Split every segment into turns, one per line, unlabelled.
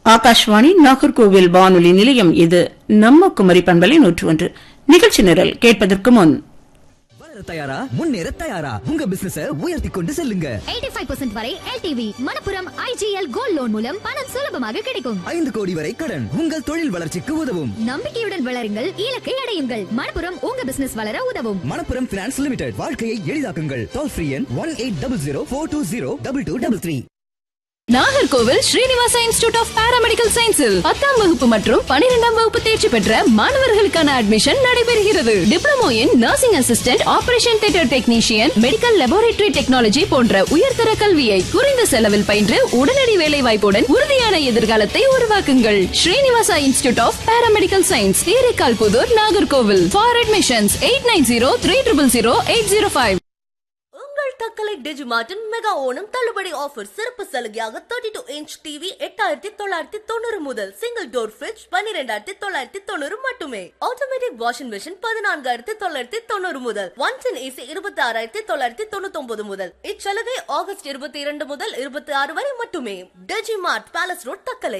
ஆகாஷ்வாணி நாகர்கோவில் வானொலி நிலையம் இது நம்ம குமரி பண்பலை நூற்று ஒன்று நிகழ்ச்சி நிரல் கேட்பதற்கு முன்
வளர தயாரா முன்னேற தயாரா உங்க பிசினஸ உயர்த்தி கொண்டு செல்லுங்க
85% வரை LTV Manappuram IGL gold loan மூலம் பணம் சுலபமாக கிடைக்கும்
ஐந்து கோடி வரை கடன் உங்கள் தொழில் வளர்ச்சிக்கு உதவும்
நம்பிக்கையுடன் வளருங்கள் இலக்கை அடையுங்கள் மணப்புரம் உங்க பிசினஸ் வளர உதவும்
மணப்புரம் பினான்ஸ் லிமிடெட் வாழ்க்கையை எளிதாக்குங்கள் டோல் ஃப்ரீ எண் one eight double zero four two zero double two double three
Nagercoil Srinivasa institute of paramedical சயின்ஸில் பத்தாம் வகுப்பு மற்றும் பனிரெண்டாம் வகுப்பு தேர்ச்சி பெற்ற மாணவர்களுக்கான அட்மிஷன் நடைபெறுகிறது diploma in nursing assistant operation theatre technician medical laboratory technology போன்ற உயர்தர கல்வியை குறைந்த செலவில் பயின்று உடனடி வேலை வாய்ப்புடன் உறுதியான எதிர்காலத்தை உருவாக்குங்கள் Srinivasa institute of paramedical science Therikkal Puthur Nagercoil for admissions eight nine zero three triple zero eight zero five
உங்கள் தக்கலை டிஜிமார்ட்டின் மெகா ஓணம் தள்ளுபடி ஆஃபர் சிறப்பு சலுகையாக தேர்ட்டி டூ இன்ச் டிவி எட்டாயிரத்தி தொள்ளாயிரத்தி தொண்ணூறு முதல் சிங்கிள் டோர் ஃபிரிட்ஜ் பன்னிரெண்டாயிரத்தி தொள்ளாயிரத்தி தொண்ணூறு மட்டுமே ஆட்டோமேட்டிக் வாஷிங் மிஷின் பதினான்காயிரத்தி தொள்ளாயிரத்தி தொண்ணூறு முதல் ஒன் டென் ஏசி இருபத்தி ஆறாயிரத்தி தொள்ளாயிரத்தி தொண்ணூத்தி ஒன்பது முதல் இச்சலுகை ஆகஸ்ட் இருபத்தி இரண்டு முதல் இருபத்தி ஆறு வரை மட்டுமே Digimart palace road Thuckalay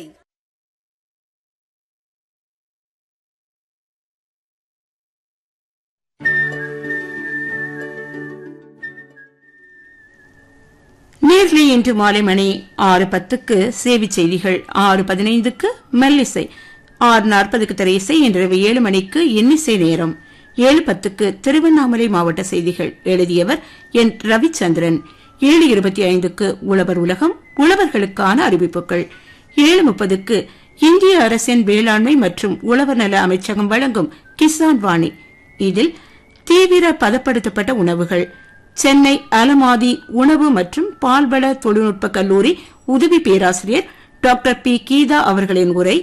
nearly இன்று மாலை மணி ஆறு பத்துக்கு சேவை செய்திகள் ஆறு பதினைந்துக்கு மெல்லிசை ஆறு நாற்பதுக்கு திரையிசை இன்றிரவு ஏழு மணிக்கு இன்னிசை நேரம் ஏழு பத்துக்கு திருவண்ணாமலை மாவட்ட செய்திகள் எழுதியவர் என் ரவிச்சந்திரன் ஏழு இருபத்தி ஐந்துக்கு உழவர் உலகம் உழவர்களுக்கான அறிவிப்புகள் ஏழு முப்பதுக்கு இந்திய அரசின் வேளாண்மை மற்றும் உழவர் நல அமைச்சகம் வழங்கும் கிசான் வாணி இதில் தீவிர பதப்படுத்தப்பட்ட உணவுகள் சென்னை அலமாதி உணவு மற்றும் பால்வள தொழில்நுட்ப கல்லூரி உதவி பேராசிரியர் டாக்டர் பி கீதா அவர்களின் உரை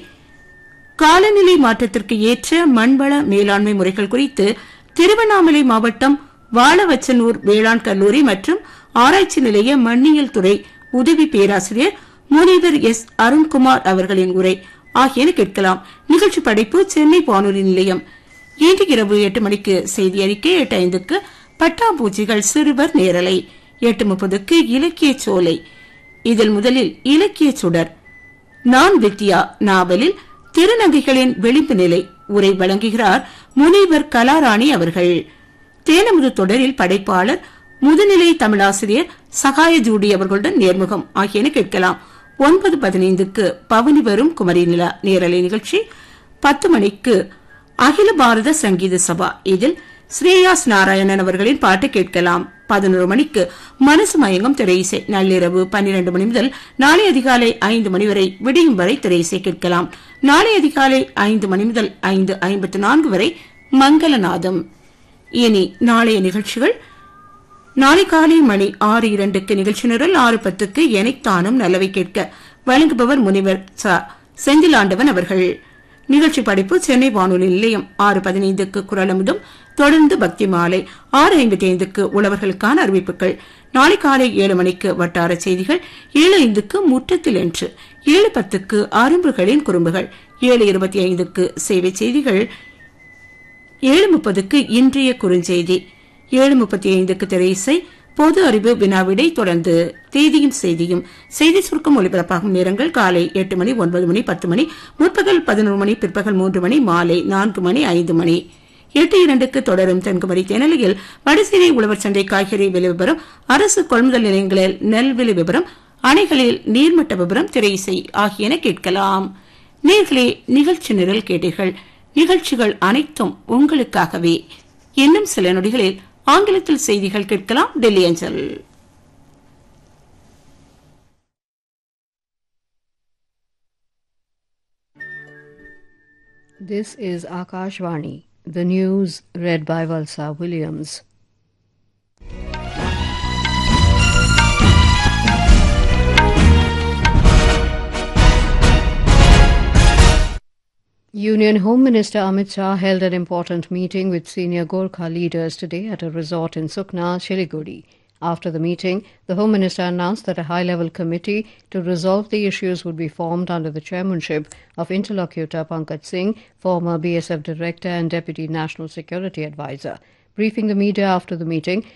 காலநிலை மாற்றத்திற்கு ஏற்ற மண்வள மேலாண்மை முறைகள் குறித்து திருவண்ணாமலை மாவட்டம் வாழவச்சனூர் வேளாண் கல்லூரி மற்றும் ஆராய்ச்சி நிலைய மண்ணியல் துறை உதவி பேராசிரியர் முனிவர் எஸ் அருண்குமார் அவர்களின் உரை ஆகியன கேட்கலாம் நிகழ்ச்சி படைப்பு சென்னை வானொலி நிலையம் இன்று இரவு எட்டு மணிக்கு செய்தி அறிக்கை எட்டு ஐந்துக்கு பட்டாம்பூச்சிகள் சிறுவர் நேரலை எட்டு முப்பதுக்கு இலக்கிய சோலை இதில் முதலில் இலக்கிய சுடர் நான் வித்யா நாவலில் திருநங்கைகளின் விளிம்பு நிலை உரை வழங்குகிறார் முனைவர் கலாராணி அவர்கள் தேனமுது தொடரில் படைப்பாளர் முதுநிலை தமிழாசிரியர் சகாய ஜூடி அவர்களுடன் நேர்முகம் ஆகியன கேட்கலாம் ஒன்பது பதினைந்துக்கு பவனி வரும் குமரி நிலா நேரலை நிகழ்ச்சி பத்து மணிக்கு அகில பாரத சங்கீத சபா இதில் ஸ்ரேயாஸ் நாராயணன் அவர்களின் பாட்டு கேட்கலாம் பதினோரு மணிக்கு மனசு மயங்கும் திரையிசை நள்ளிரவு பன்னிரண்டு மணி முதல் நாளை அதிகாலை ஐந்து மணி வரை விடியும் வரை திரையிசை கேட்கலாம் நாளை அதிகாலை ஐந்து மணி முதல் ஐந்து ஐம்பத்து நான்கு வரை மங்களநாதம் இனி நாளைய நிகழ்ச்சிகள் நாளை காலை மணி ஆறு இரண்டுக்கு நிகழ்ச்சி நிரல் ஆறு பத்துக்கு எனைத்தானும் நல்லவை கேட்க வழங்குபவர் முனிவர் ச செந்திலாண்டவன் அவர்கள் நிகழ்ச்சி படைப்பு சென்னை வானொலி நிலையம் ஆறு பதினைந்துக்கு குரலமுதும் தொடர்ந்து பக்தி மாலை ஆறு ஐம்பத்தி ஐந்துக்கு உழவர்களுக்கான அறிவிப்புகள் நாளை காலை ஏழு மணிக்கு வட்டார செய்திகள் ஏழு ஐந்துக்கு முற்றத்தில் என்று ஏழு பத்துக்கு அரும்புகளின் குறும்புகள் ஏழு இருபத்தி ஐந்துக்கு சேவை செய்திகள் ஏழு முப்பதுக்கு இன்றைய குறுஞ்செய்தி ஏழு முப்பத்தி ஐந்துக்கு திரையிசை பொது அறிவு வினாவிடை தொடர்ந்து தேதியும் செய்தியும் செய்தி சுருக்கம் ஒலிபரப்பாகும் நேரங்கள் காலை எட்டு மணி ஒன்பது மணி பத்து மணி முற்பகல் பதினொரு மணி பிற்பகல் மூன்று மணி மாலை நான்கு மணி ஐந்து மணி எட்டு இரண்டுக்கு தொடரும் தென்குமரி தேனலையில் வடசேரி உழவர் சந்தை காய்கறி விலை விவரம் அரசு கொள்முதல் நிலையங்களில் நெல் விலை விவரம் அணைகளில் நீர்மட்ட விவரம் திரையிசை ஆகியன கேட்கலாம் நேர்களே நிகழ்ச்சி நிரல் கேட்டீர்கள் நிகழ்ச்சிகள் அனைத்தும் உங்களுக்காகவே இன்னும் சில நொடிகளில் ஆங்கிலத்தில் செய்திகள் கேட்கலாம் டெல்லி அஞ்சல்
This is Akashvani, the news read by Valsa Williams. Union Home Minister Amit Shah held an important meeting with senior Gorkha leaders today at a resort in Sukna, Shiliguri. After the meeting, the Home Minister announced that a high level committee to resolve the issues would be formed under the chairmanship of interlocutor Pankaj Singh, former BSF Director and Deputy National Security Advisor. Briefing the media after the meeting,